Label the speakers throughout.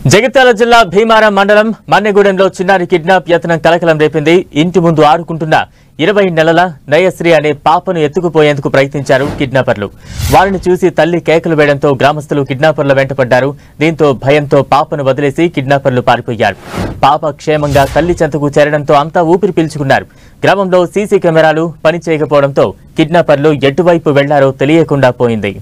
Speaker 1: జగిత్యాల జిల్లా భీమారం మండలం మన్నెగూడెంలో చిన్నారి కిడ్నాప్ యత్నం కలకలం రేపింది ఇంటి ముందు ఆడుకుంటున్న ఇరవై నెలల నయశ్రీ అనే పాపను ఎత్తుకుపోయేందుకు ప్రయత్నించారు కిడ్నాపర్లు వారిని చూసి తల్లి కేకలు వేయడంతో గ్రామస్తులు కిడ్నాపర్ల వెంటపడ్డారు దీంతో భయంతో పాపను వదిలేసి కిడ్నాపర్లు పారిపోయారు పాప క్షేమంగా తల్లి చెంతకు చేరడంతో అంతా ఊపిరి పీల్చుకున్నారు గ్రామంలో సీసీ కెమెరాలు పనిచేయకపోవడంతో కిడ్నాపర్లు ఎటువైపు వెళ్లారో తెలియకుండా పోయింది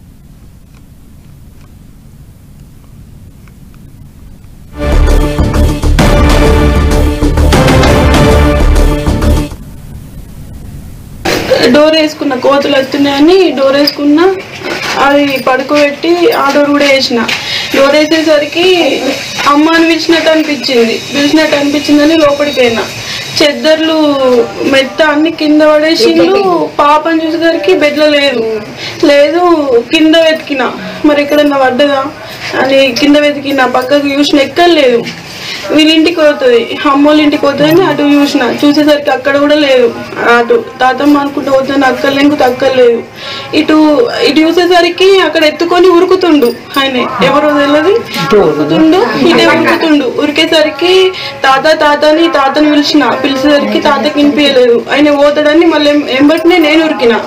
Speaker 2: డోర్ వేసుకున్న కోతులు వస్తున్నాయని డోర్ వేసుకున్నా అది పడుకోబెట్టి ఆ డోర్ కూడా వేసిన డోర్ వేసేసరికి అమ్మ అని పిలిచినట్టు అనిపించింది పిలిచినట్టు అనిపించిందని లోపలికి పోయినా చెద్దర్లు మెత్త అన్ని కింద పడేసిండ్లు పాపని చూసేసరికి బెడ్లో లేదు లేదు కింద వెతికిన మరి ఎక్కడన్నా పడ్డదా అని కింద వెతికిన పక్కకు చూసిన ఎక్కడ లేదు వీళ్ళ ఇంటికి పోతుంది అమ్మోళ్ళ ఇంటికి పోతుందని అటు చూసిన చూసేసరికి అక్కడ కూడా లేదు అటు తాతమ్మ అనుకుంటూ పోతుంది అక్కడ లేకపోతే అక్కడ లేదు ఇటు ఇటు చూసేసరికి అక్కడ ఎత్తుకొని ఉరుకుతుండు ఆయన ఎవరో తెలియదు ఉరుకుతుండు ఇదే ఉరుకుతుండు ఉరికేసరికి తాత తాతని తాతని పిలిచిన పిలిచేసరికి తాతకి వినిపించలేదు ఆయన పోతాడని మళ్ళీ ఎంబటినే నేను ఉరికిన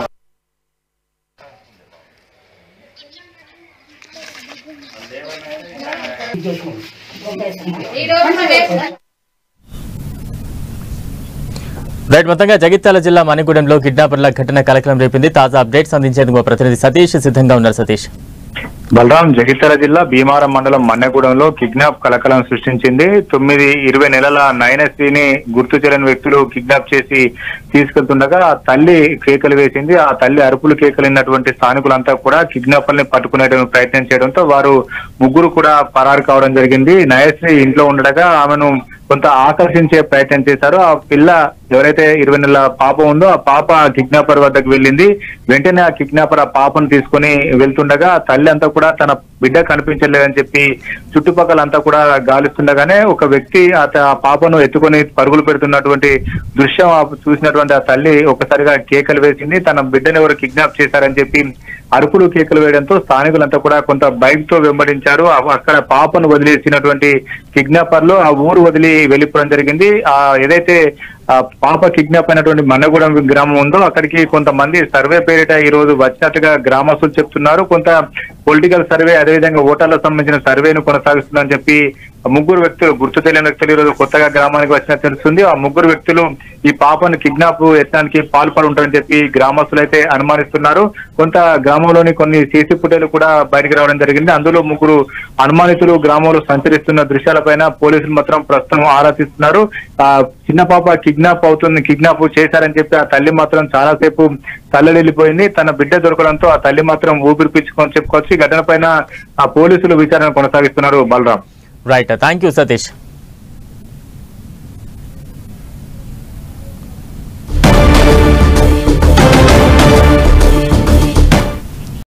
Speaker 1: రైట్ మొత్తంగా జగిత్యాల జిల్లా మణిగూడెంలో కిడ్నాపర్ల ఘటన కలకలం రేపింది తాజా అప్డేట్స్ అందించేందుకు మా ప్రతినిధి సతీష్ సిద్ధంగా ఉన్నారు సతీష్
Speaker 3: బలరాం జగిత్యాల జిల్లా భీమారం మండలం మన్నెగూడెంలో కిడ్నాప్ కలకలం సృష్టించింది తొమ్మిది ఇరవై నెలల నయనశ్రీని గుర్తు తెలియని వ్యక్తులు కిడ్నాప్ చేసి తీసుకెళ్తుండగా ఆ తల్లి కేకలు వేసింది ఆ తల్లి అరుపులు కేకలినటువంటి స్థానికులంతా కూడా కిడ్నాపర్ని పట్టుకునే ప్రయత్నం చేయడంతో వారు ముగ్గురు కూడా పరారు కావడం జరిగింది నయశ్రీ ఇంట్లో ఉండగా ఆమెను కొంత ఆకర్షించే ప్రయత్నం చేశారు ఆ పిల్ల ఎవరైతే ఇరవై నెలల పాప ఉందో ఆ పాప కిడ్నాపర్ వద్దకు వెళ్ళింది వెంటనే ఆ కిడ్నాపర్ ఆ పాపను తీసుకొని వెళ్తుండగా ఆ తల్లి అంతా కూడా తన బిడ్డ కనిపించలేదని చెప్పి చుట్టుపక్కల అంతా కూడా గాలిస్తుండగానే ఒక వ్యక్తి ఆ త- ఆ పాపను ఎత్తుకొని పరుగులు పెడుతున్నటువంటి దృశ్యం ఆ చూసినటువంటి ఆ తల్లి ఒకసారిగా కేకలు వేసింది తన బిడ్డను ఎవరు కిడ్నాప్ చేశారని చెప్పి అరుపులు కేకలు వేయడంతో స్థానికులంతా కూడా కొంత బైక్ తో వెంబడించారు ఆ- అక్కడ పాపను వదిలేసినటువంటి కిడ్నాపర్లు ఆ ఊరు వదిలి వెళ్ళిపోవడం జరిగింది ఆ ఏదైతే ఆ పాప కిడ్నాప్ అయినటువంటి మన్నగూడెం గ్రామం ఉందో అక్కడికి కొంతమంది సర్వే పేరిట ఈ రోజు వచ్చినట్టుగా గ్రామస్తులు చెప్తున్నారు కొంత పొలిటికల్ సర్వే అదేవిధంగా ఓటర్లకు సంబంధించిన సర్వేను కొనసాగిస్తుందని చెప్పి ముగ్గురు వ్యక్తులు గుర్తు తెలియని వ్యక్తులు ఈ రోజు కొత్తగా గ్రామానికి వచ్చినట్టు తెలుస్తుంది ఆ ముగ్గురు వ్యక్తులు ఈ పాపను కిడ్నాప్ యత్నానికి పాల్పడి ఉంటారని చెప్పి గ్రామస్తులు అయితే అనుమానిస్తున్నారు కొంత గ్రామంలోని కొన్ని సీసీ ఫుటేలు కూడా బయటకు రావడం జరిగింది అందులో ముగ్గురు అనుమానితులు గ్రామంలో సంచరిస్తున్న దృశ్యాలపైన పోలీసులు మాత్రం ప్రస్తుతం ఆరా తీస్తున్నారు ఆ చిన్న పాప కిడ్నాప్ అవుతుంది కిడ్నాప్ చేశారని చెప్పి ఆ తల్లి మాత్రం చాలాసేపు తల్లడిల్లిపోయింది తన బిడ్డ దొరకడంతో ఆ తల్లి మాత్రం ఊపిరి పీల్చుకొని చెప్పుకోవచ్చు ఈ ఘటన పైన ఆ పోలీసులు విచారణ కొనసాగిస్తున్నారు Balaram
Speaker 1: right thank you Satish